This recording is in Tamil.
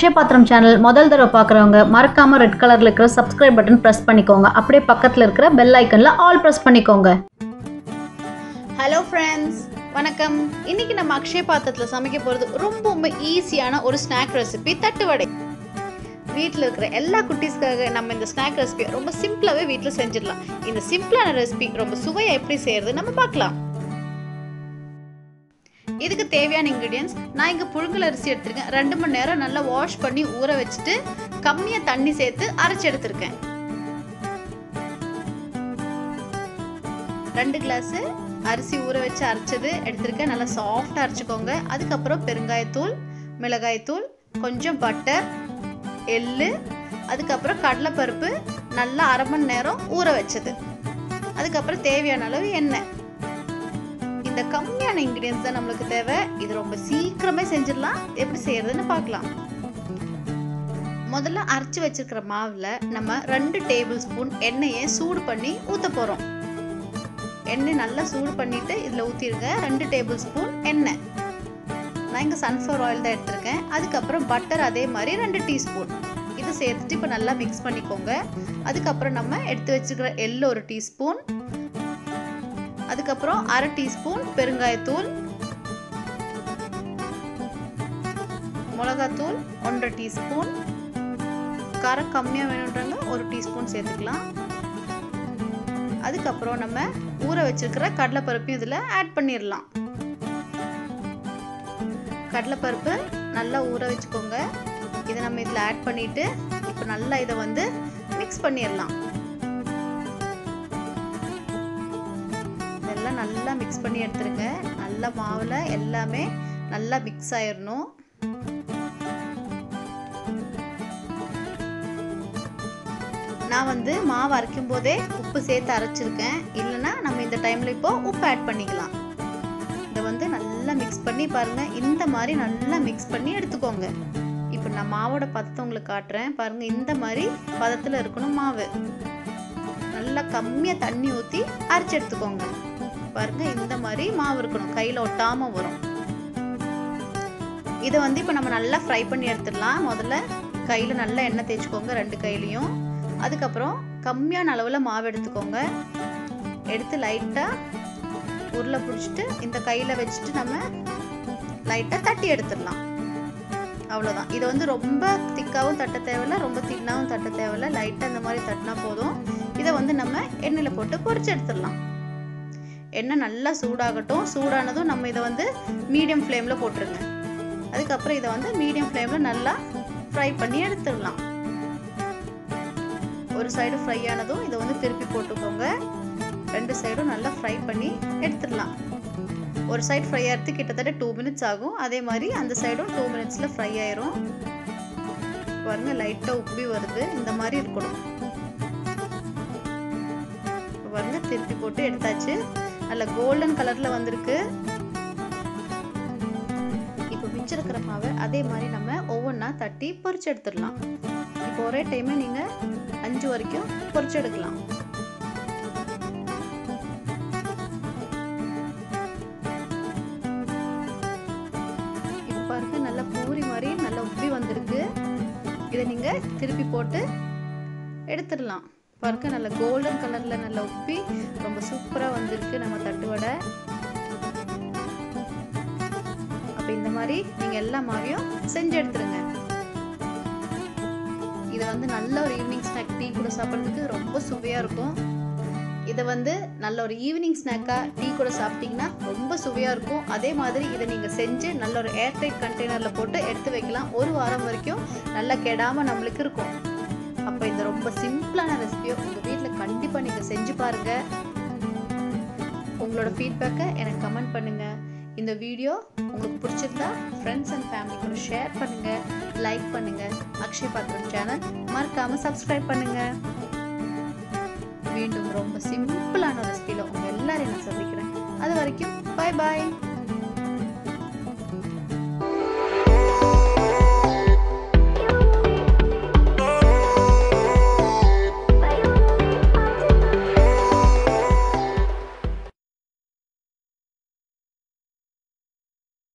அக்ஷய பாத்திரம் சேனல் முதல் தடவை பார்க்குறவங்க மறக்காம ரெட் கலர்ல இருக்கிற சப்ஸ்கிரைப் பட்டன் ப்ரெஸ் பண்ணிக்கோங்க அப்படியே பக்கத்தில் இருக்கிற பெல் ஐக்கன்ல ஆல் ப்ரெஸ் பண்ணிக்கோங்க ஹலோ ஃப்ரெண்ட்ஸ் வணக்கம் இன்னைக்கு நம்ம அக்ஷய பாத்திரத்தில் சமைக்க போகிறது ரொம்ப ஈஸியான ஒரு ஸ்நாக் ரெசிபி தட்டு வடை வீட்டில் இருக்கிற எல்லா குட்டீஸ்க்காக நம்ம இந்த ஸ்நாக் ரெசிபி ரொம்ப சிம்பிளாகவே வீட்டில் செஞ்சிடலாம் இந்த சிம்பிளான ரெசிபி ரொம்ப சுவையாக எப்படி செய்யறது நம்ம பார்க்கலாம் இதுக்கு தேவையான இன்க்ரீடியன்ஸ் நான் இங்கே புழுங்கல் அரிசி எடுத்திருக்கேன் ரெண்டு மணி நேரம் நல்லா வாஷ் பண்ணி ஊற வச்சுட்டு கம்மியாக தண்ணி சேர்த்து அரைச்சி எடுத்திருக்கேன் ரெண்டு கிளாஸு அரிசி ஊற வச்சு அரைச்சது எடுத்திருக்கேன் நல்லா சாஃப்டாக அரைச்சிக்கோங்க அதுக்கப்புறம் பெருங்காயத்தூள் மிளகாய்த்தூள் கொஞ்சம் பட்டர் எள்ளு அதுக்கப்புறம் கடலைப்பருப்பு நல்லா அரை மணி நேரம் ஊற வச்சது அதுக்கப்புறம் தேவையான அளவு எண்ணெய் இந்த கம்மியான இன்க்ரீடியன்ஸ் தான் நம்மளுக்கு தேவை இது ரொம்ப சீக்கிரமே செஞ்சிடலாம் எப்படி செய்யறதுன்னு பார்க்கலாம் முதல்ல அரைச்சி வச்சிருக்கிற மாவில் நம்ம ரெண்டு டேபிள் ஸ்பூன் எண்ணெயை சூடு பண்ணி ஊற்ற போகிறோம் எண்ணெய் நல்லா சூடு பண்ணிட்டு இதில் ஊற்றிருங்க ரெண்டு டேபிள் ஸ்பூன் எண்ணெய் நான் இங்கே சன்ஃப்ளவர் ஆயில் தான் எடுத்திருக்கேன் அதுக்கப்புறம் பட்டர் அதே மாதிரி ரெண்டு டீஸ்பூன் இது சேர்த்துட்டு இப்போ நல்லா மிக்ஸ் பண்ணிக்கோங்க அதுக்கப்புறம் நம்ம எடுத்து வச்சுக்கிற எள்ளு ஒரு டீஸ்பூன் அதுக்கப்புறம் அரை டீஸ்பூன் பெருங்காயத்தூள் மிளகாத்தூள் ஒன்றரை டீஸ்பூன் காரம் கம்மியாக வேணுன்றவங்க ஒரு டீஸ்பூன் சேர்த்துக்கலாம் அதுக்கப்புறம் நம்ம ஊற வச்சிருக்கிற கடலைப்பருப்பையும் இதில் ஆட் பண்ணிடலாம் கடலைப்பருப்பு நல்லா ஊற வச்சுக்கோங்க இதை நம்ம இதில் ஆட் பண்ணிட்டு இப்போ நல்லா இதை வந்து மிக்ஸ் பண்ணிடலாம் இதெல்லாம் நல்லா மிக்ஸ் பண்ணி எடுத்துருங்க நல்லா மாவில் எல்லாமே நல்லா மிக்ஸ் ஆயிடணும் நான் வந்து மாவு அரைக்கும் போதே உப்பு சேர்த்து அரைச்சிருக்கேன் இல்லைன்னா நம்ம இந்த டைமில் இப்போ உப்பு ஆட் பண்ணிக்கலாம் இதை வந்து நல்லா மிக்ஸ் பண்ணி பாருங்கள் இந்த மாதிரி நல்லா மிக்ஸ் பண்ணி எடுத்துக்கோங்க இப்போ நான் மாவோட பதத்தை உங்களுக்கு காட்டுறேன் பாருங்கள் இந்த மாதிரி பதத்தில் இருக்கணும் மாவு நல்லா கம்மியாக தண்ணி ஊற்றி அரைச்சி எடுத்துக்கோங்க பாருங்கள் இந்த மாதிரி மாவு இருக்கணும் கையில் ஒட்டாமல் வரும் இதை வந்து இப்போ நம்ம நல்லா ஃப்ரை பண்ணி எடுத்துடலாம் முதல்ல கையில் நல்லா எண்ணெய் தேய்ச்சிக்கோங்க ரெண்டு கையிலையும் அதுக்கப்புறம் கம்மியான அளவில் மாவு எடுத்துக்கோங்க எடுத்து லைட்டாக உருளை பிடிச்சிட்டு இந்த கையில் வச்சுட்டு நம்ம லைட்டாக தட்டி எடுத்துடலாம் அவ்வளோதான் இதை வந்து ரொம்ப திக்காகவும் தட்ட தேவையில்ல ரொம்ப தின்னாகவும் தட்ட தேவையில்ல லைட்டாக இந்த மாதிரி தட்டினா போதும் இதை வந்து நம்ம எண்ணெயில் போட்டு பொரிச்சு எடுத்துடலாம் எண்ணெய் நல்லா சூடாகட்டும் சூடானதும் நம்ம இதை வந்து மீடியம் ஃப்ளேமில் போட்டுருங்க அதுக்கப்புறம் இதை வந்து மீடியம் ஃப்ளேமில் நல்லா ஃப்ரை பண்ணி எடுத்துடலாம் ஒரு சைடு ஃப்ரை ஆனதும் இதை வந்து திருப்பி போட்டுக்கோங்க ரெண்டு சைடும் நல்லா ஃப்ரை பண்ணி எடுத்துடலாம் ஒரு சைடு ஃப்ரை ஆகிறது கிட்டத்தட்ட டூ மினிட்ஸ் ஆகும் அதே மாதிரி அந்த சைடும் டூ மினிட்ஸில் ஃப்ரை ஆயிரும் பாருங்க லைட்டாக உப்பி வருது இந்த மாதிரி இருக்கணும் பாருங்க திருப்பி போட்டு எடுத்தாச்சு நல்ல கோல்டன் கலரில் வந்திருக்கு இப்போ மிச்சிருக்கிற மாவை அதே மாதிரி நம்ம ஒவ்வொன்றா தட்டி பொரிச்சு எடுத்துடலாம் இப்போ ஒரே டைமே நீங்கள் அஞ்சு வரைக்கும் பொரிச்சு எடுக்கலாம் இப்போ பாருங்க நல்லா பூரி மாதிரி நல்லா உப்பி வந்திருக்கு இதை நீங்கள் திருப்பி போட்டு எடுத்துடலாம் பாருங்க நல்ல கோல்டன் கலரில் நல்லா உப்பி ரொம்ப சூப்பராக வந்திருக்கு நம்ம தட்டு வடை அப்போ இந்த மாதிரி நீங்கள் எல்லா மாவையும் செஞ்சு எடுத்துருங்க இதை வந்து நல்ல ஒரு ஈவினிங் ஸ்நாக் டீ கூட சாப்பிட்றதுக்கு ரொம்ப சுவையாக இருக்கும் இதை வந்து நல்ல ஒரு ஈவினிங் ஸ்நாக்காக டீ கூட சாப்பிட்டீங்கன்னா ரொம்ப சுவையாக இருக்கும் அதே மாதிரி இதை நீங்கள் செஞ்சு நல்ல ஒரு ஏர்டைட் கண்டெய்னரில் போட்டு எடுத்து வைக்கலாம் ஒரு வாரம் வரைக்கும் நல்லா கெடாமல் நம்மளுக்கு இருக்கும் அப்போ இந்த ரொம்ப சிம்பிளான ரெசிபியை உங்கள் வீட்டில் கண்டிப்பாக நீங்கள் செஞ்சு பாருங்கள் உங்களோட ஃபீட்பேக்கை எனக்கு கமெண்ட் பண்ணுங்கள் இந்த வீடியோ உங்களுக்கு பிடிச்சிருந்தா ஃப்ரெண்ட்ஸ் அண்ட் ஃபேமிலி கூட ஷேர் பண்ணுங்கள் லைக் பண்ணுங்கள் அக்ஷய் பாத்திரம் சேனல் மறக்காமல் சப்ஸ்கிரைப் பண்ணுங்கள் மீண்டும் ரொம்ப சிம்பிளான ரெசிபியில் உங்கள் எல்லாரையும் நான் சந்திக்கிறேன் அது வரைக்கும் பாய் பாய்